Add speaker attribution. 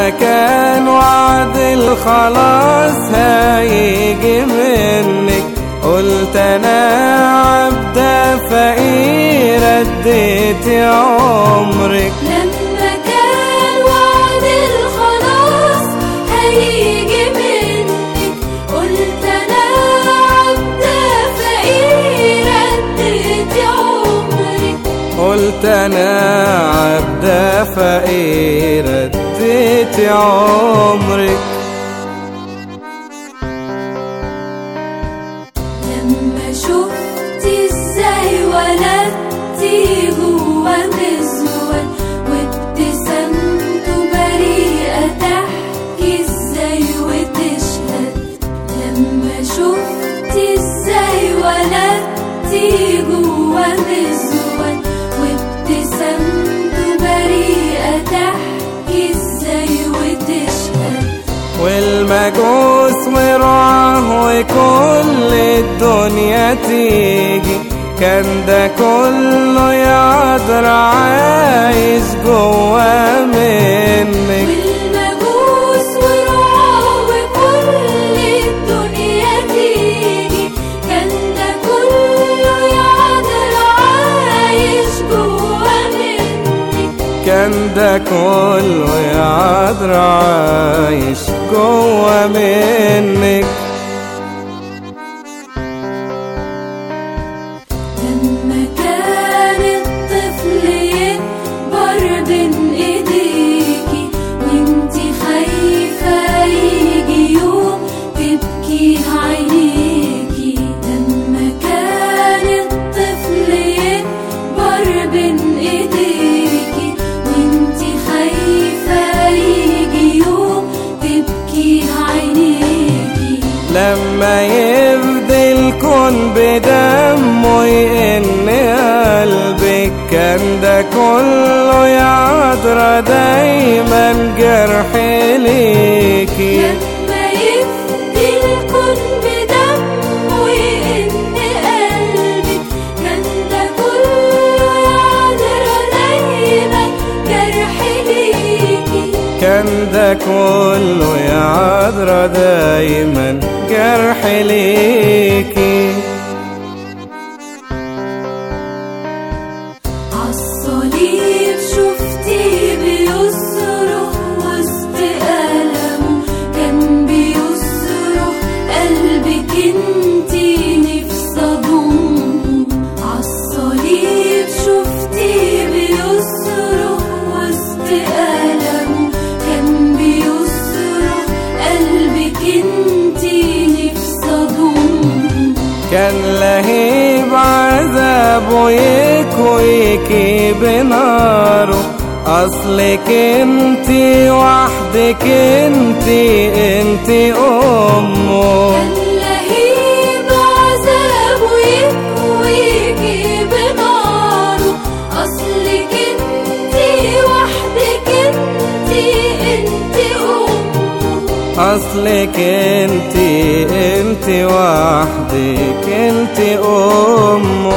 Speaker 1: لما كان وعد الخلاص هيجي منك قلت انا عبد فقير اديت عمرك
Speaker 2: لما كان وعد الخلاص هيجي منك قلت انا عبد فقير اديت عمرك
Speaker 1: قلت انا عبد فقير اديت عمرك
Speaker 2: لما شفت ازاي ولدتي جوا مزود وابتسامته بريئة تحكي ازاي وتشهد لما شفت ازاي ولدتي جوا مزود وابتسامته بريئة تحكي ازاي وتشهد
Speaker 1: والمجوس ورعاه وكل الدنيا تيجي كان ده كله يقدر عايش جوا منك
Speaker 2: والمجوس ورعاه وكل الدنيا تيجي كان ده كله يقدر عايش جوا منك
Speaker 1: كان ده كله يقدر عايش جوا منك
Speaker 2: لما كان الطفل يكبر بين ايديكي وانتي خايفة يجي يوم تبكي عينيكي لما كان الطفل يكبر بين ايديكي وانتي خايفة يجي يوم تبكي عينيكي
Speaker 1: لما يفدي الكون بدمه يئن قلبك كان ده كله يعذر دايما جرح ليكي
Speaker 2: لما يفدي الكون بدمه يئن قلبك كان ده كله يعذر دايما جرح ليكي
Speaker 1: كان ده كله يعذر دايما جرح ليكي
Speaker 2: عالصليب شفتي بيصرخ وسط ألمه كان بيصرخ قلبك انتي نفسي أضمه عالصليب شفتي بيصرخ وسط ألمه كان بيصرخ قلبك انتي نفسي أضمه
Speaker 1: كان لهيب عذابه يكويكي بناره اصلك انتي وحدك انتي انتي امه
Speaker 2: كان لهيب عذابه يكويكي بناره أصلك انتي وحدك انتي انتي أمه
Speaker 1: اصلك انتي انتي وحدك انتي امه